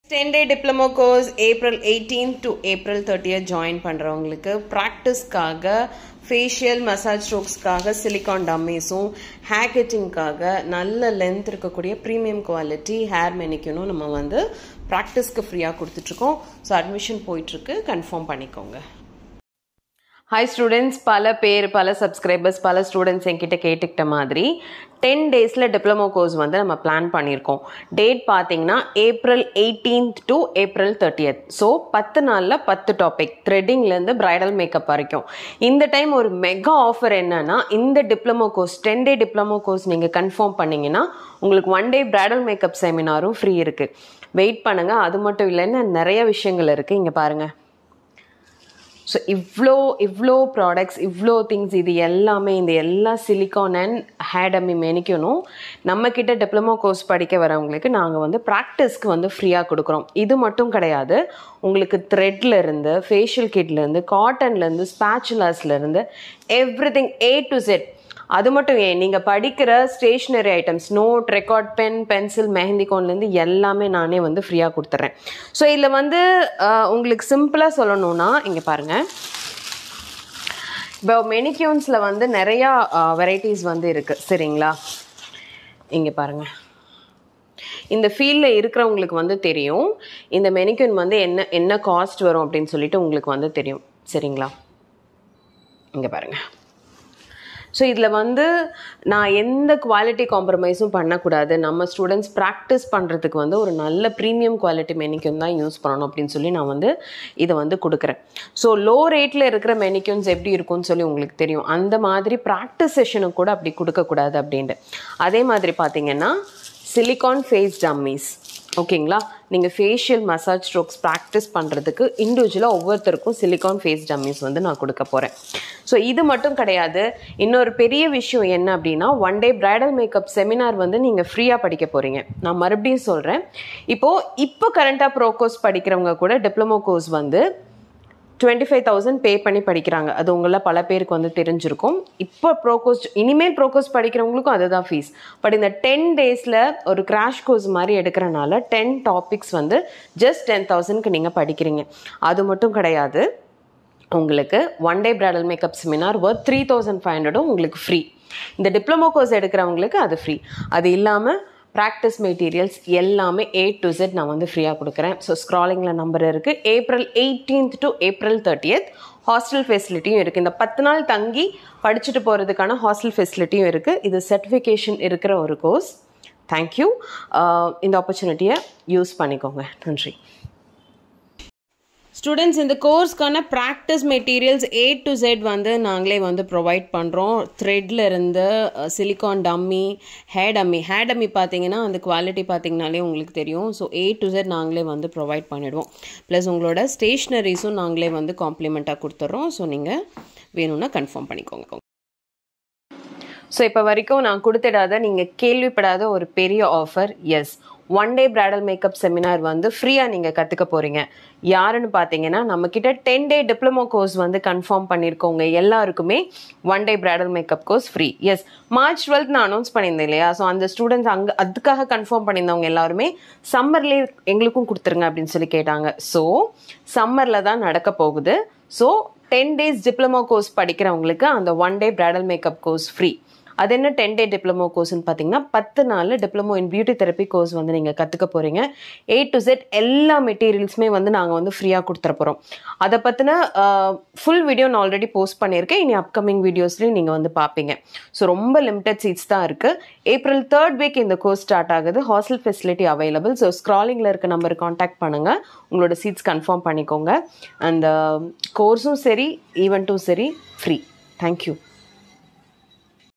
ten day diploma course April 18 to April 30 join பண்ணுறவங்களுக்கு ப்ராக்டிஸ்க்காக facial massage ஸ்ட்ரோக்ஸ்க்காக silicone டம்மீஸும் ஹேர் கட்டிங்க்காக நல்ல லென்த் இருக்கக்கூடிய ப்ரீமியம் குவாலிட்டி ஹேர் மெனிக்கணும் நம்ம வந்து ப்ராக்டிஸ்க்கு ஃப்ரீயாக கொடுத்துட்ருக்கோம் ஸோ அட்மிஷன் போயிட்டுருக்கு கன்ஃபார்ம் பண்ணிக்கோங்க ஹாய் ஸ்டூடெண்ட்ஸ் பல பேர் பல சப்ஸ்கிரைபர்ஸ் பல ஸ்டூடெண்ட்ஸ் என்கிட்ட கேட்டுக்கிட்ட மாதிரி டென் டேஸில் டிப்ளமோ கோர்ஸ் வந்து நம்ம பிளான் பண்ணியிருக்கோம் டேட் பார்த்தீங்கன்னா April eighteenth to April thirtieth so பத்து நாளில் பத்து டாபிக் த்ரெட்டிங்லேருந்து பிரைடல் மேக்கப் வரைக்கும் இந்த டைம் ஒரு மெகா ஆஃபர் என்னன்னா இந்த diploma course ten day diploma course நீங்கள் கன்ஃபார்ம் பண்ணீங்கன்னா உங்களுக்கு ஒன் டே பிரைடல் மேக்கப் செமினாரும் ஃப்ரீ இருக்குது வெயிட் பண்ணுங்கள் அது மட்டும் இல்லைன்னு நிறைய விஷயங்கள் இருக்குது இங்கே பாருங்கள் ஸோ இவ்வளோ இவ்வளோ ப்ராடக்ட்ஸ் இவ்வளோ திங்ஸ் இது எல்லாமே இந்த எல்லா சிலிக்கான் அண்ட் ஹேடமி மெனிக்கணும் நம்மக்கிட்ட டிப்ளமோ கோர்ஸ் படிக்க வரவங்களுக்கு நாங்கள் வந்து ப்ராக்டிஸ்க்கு வந்து ஃப்ரீயாக கொடுக்குறோம் இது மட்டும் கிடையாது உங்களுக்கு த்ரெட்ல இருந்து ஃபேஷியல் கிட்லேருந்து காட்டன்லேருந்து ஸ்பேச்சுலாஸ்லேருந்து everything A to Z அது மட்டும் ஏன் நீங்கள் படிக்கிற stationery items note record pen pencil mehndi கோன்லேருந்து எல்லாமே நானே வந்து ஃப்ரீயாக கொடுத்துட்றேன் ஸோ இதில் வந்து அஹ், உங்களுக்கு சிம்பிளாக சொல்லணும்னா இங்கே பாருங்கள் இப்போ மெனிக்யூன்ஸில் வந்து நிறையா வெரைட்டிஸ் வந்து இருக்குது சரிங்களா இங்கே பாருங்கள் இந்த ஃபீல்டில் இருக்கிறவங்களுக்கு வந்து தெரியும் இந்த மெனிக்யூன் வந்து என்ன என்ன காஸ்ட் வரும் அப்படின்னு சொல்லிட்டு உங்களுக்கு வந்து தெரியும் சரிங்களா இங்கே பாருங்கள் ஸோ இதில் வந்து நான் எந்த குவாலிட்டி காம்ப்ரமைஸும் பண்ணக்கூடாது நம்ம ஸ்டூடெண்ட்ஸ் ப்ராக்டிஸ் பண்ணுறதுக்கு வந்து ஒரு நல்ல ப்ரீமியம் குவாலிட்டி மெனிக்யூன் தான் யூஸ் பண்ணணும் அப்படின்னு சொல்லி நான் வந்து இதை வந்து கொடுக்குறேன் ஸோ லோ ரேட்டில் இருக்கிற மெனிக்யூன்ஸ் எப்படி இருக்கும்னு சொல்லி உங்களுக்கு தெரியும் அந்த மாதிரி ப்ராக்டிஸ் செஷனுக்கு கூட அப்படி கொடுக்கக்கூடாது அப்படின்ட்டு அதே மாதிரி பார்த்தீங்கன்னா சிலிகான் ஃபேஸ் டம்மீஸ் ஓகேங்களா நீங்கள் ஃபேஷியல் மசாஜ் ஸ்ட்ரோக்ஸ் ப்ராக்டிஸ் பண்ணுறதுக்கு இண்டிவிஜுவலாக ஒவ்வொருத்தருக்கும் சிலிகான் ஃபேஸ் டம்மீஸ் வந்து நான் கொடுக்க போகிறேன் ஸோ இது மட்டும் கிடையாது இன்னொரு பெரிய விஷயம் என்ன அப்படின்னா one day bridal makeup seminar வந்து நீங்கள் ஃப்ரீயாக படிக்க போகிறீங்க நான் மறுபடியும் சொல்கிறேன் இப்போது இப்போ கரண்ட்டாக ப்ரோ கோர்ஸ் படிக்கிறவங்க கூட டிப்ளமோ கோர்ஸ் வந்து டுவெண்ட்டி ஃபைவ் தௌசண்ட் பே பண்ணி படிக்கிறாங்க அது உங்களில் பல பேருக்கு வந்து தெரிஞ்சிருக்கும் இப்போ ப்ரோகோஸ் இனிமேல் ப்ரோகோஸ் படிக்கிறவங்களுக்கும் அதுதான் ஃபீஸ் பட் இந்த டென் டேஸில் ஒரு கிராஷ் கோர்ஸ் மாதிரி எடுக்கிறனால டென் டாபிக்ஸ் வந்து ஜஸ்ட் டென் தௌசண்ட்க்கு நீங்கள் படிக்கிறீங்க அது மட்டும் கிடையாது உங்களுக்கு one day bridal makeup seminar worth three thousand five ஹண்ட்ரடும் உங்களுக்கு ஃப்ரீ இந்த டிப்ளமோ கோர்ஸ் எடுக்கிறவங்களுக்கு அது ஃப்ரீ அது இல்லாமல் ப்ராக்டிஸ் மெட்டீரியல்ஸ் எல்லாமே ஏ டு Z நான் வந்து ஃப்ரீயாக கொடுக்குறேன் ஸோ ஸ்க்ராலிங்கில் நம்பர் இருக்குது April eighteenth to April thirtieth hostel ஃபெசிலிட்டியும் இருக்குது இந்த பத்து நாள் தங்கி படிச்சுட்டு போகிறதுக்கான ஹாஸ்டல் ஃபெசிலிட்டியும் இருக்குது இது சர்டிஃபிகேஷன் இருக்கிற ஒரு கோர்ஸ் தேங்க்யூ இந்த ஆப்பர்ச்சுனிட்டியை யூஸ் பண்ணிக்கோங்க நன்றி ஸ்டூடெண்ட்ஸ் இந்த கோர்ஸ்க்கான practice materials A to Z வந்து நாங்களே வந்து ப்ரொவைட் பண்ணுறோம் த்ரெட்ல இருந்து silicone dummy hair dummy hair dummy பார்த்தீங்கன்னா அந்த குவாலிட்டி பார்த்தீங்கனாலே உங்களுக்கு தெரியும் ஸோ ஏ டு Z நாங்களே வந்து ப்ரொவைட் பண்ணிடுவோம் ப்ளஸ் உங்களோட ஸ்டேஷ்னரிஸும் நாங்களே வந்து காம்ப்ளிமெண்ட்டாக கொடுத்துட்றோம் ஸோ நீங்கள் வேணும்னா கன்ஃபார்ம் பண்ணிக்கோங்க ஸோ இப்போ வரைக்கும் நான் கொடுத்துடாத நீங்கள் கேள்விப்படாத ஒரு பெரிய offer as one day bridal makeup seminar வந்து ஃப்ரீயாக நீங்கள் கற்றுக்க போகிறீங்க யாருன்னு பார்த்தீங்கன்னா நம்மக்கிட்ட டென் டே டிப்ளமோ கோர்ஸ் வந்து கன்ஃபார்ம் பண்ணியிருக்கவங்க எல்லாருக்குமே one day bridal makeup course free as March twelfth நான் அனௌன்ஸ் பண்ணியிருந்தேன் இல்லையா ஸோ அந்த ஸ்டூடெண்ட்ஸ் அங்கே அதுக்காக கன்ஃபார்ம் பண்ணியிருந்தவங்க எல்லாருமே சம்மர்லேயே எங்களுக்கும் கொடுத்துருங்க அப்படின்னு சொல்லி கேட்டாங்க ஸோ சம்மரில் தான் நடக்க போகுது so ten days diploma course படிக்கிறவங்களுக்கு அந்த one day bridal makeup course free அது என்ன டென் டே டிப்ளமோ கோர்ஸ்னு பார்த்தீங்கன்னா பத்து நாளில் diploma in beauty therapy course வந்து நீங்கள் கற்றுக்க போகிறீங்க ஏ டு செட் எல்லா மெட்டீரியல்ஸுமே வந்து நாங்கள் வந்து ஃப்ரீயாக கொடுத்துட போகிறோம் அதை பற்றின ஃபுல் வீடியோ நான் ஆல்ரெடி போஸ்ட் பண்ணியிருக்கேன் இனி அப்கமிங் வீடியோஸ்லையும் நீங்கள் வந்து பார்ப்பீங்க ஸோ ரொம்ப லிமிட்டட் சீட்ஸ் தான் இருக்குது ஏப்ரல் தேர்ட் வீக் இந்த கோர்ஸ் ஸ்டார்ட் ஆகுது ஹாஸ்டல் ஃபெசிலிட்டி அவைலபிள் ஸோ ஸ்க்ராலிங்கில் இருக்க நம்பர் காண்டாக்ட் பண்ணுங்கள் உங்களோட சீட்ஸ் கன்ஃபார்ம் பண்ணிக்கோங்க அந்த கோர்ஸும் சரி ஈவெண்ட்டும் சரி ஃப்ரீ தேங்க்யூ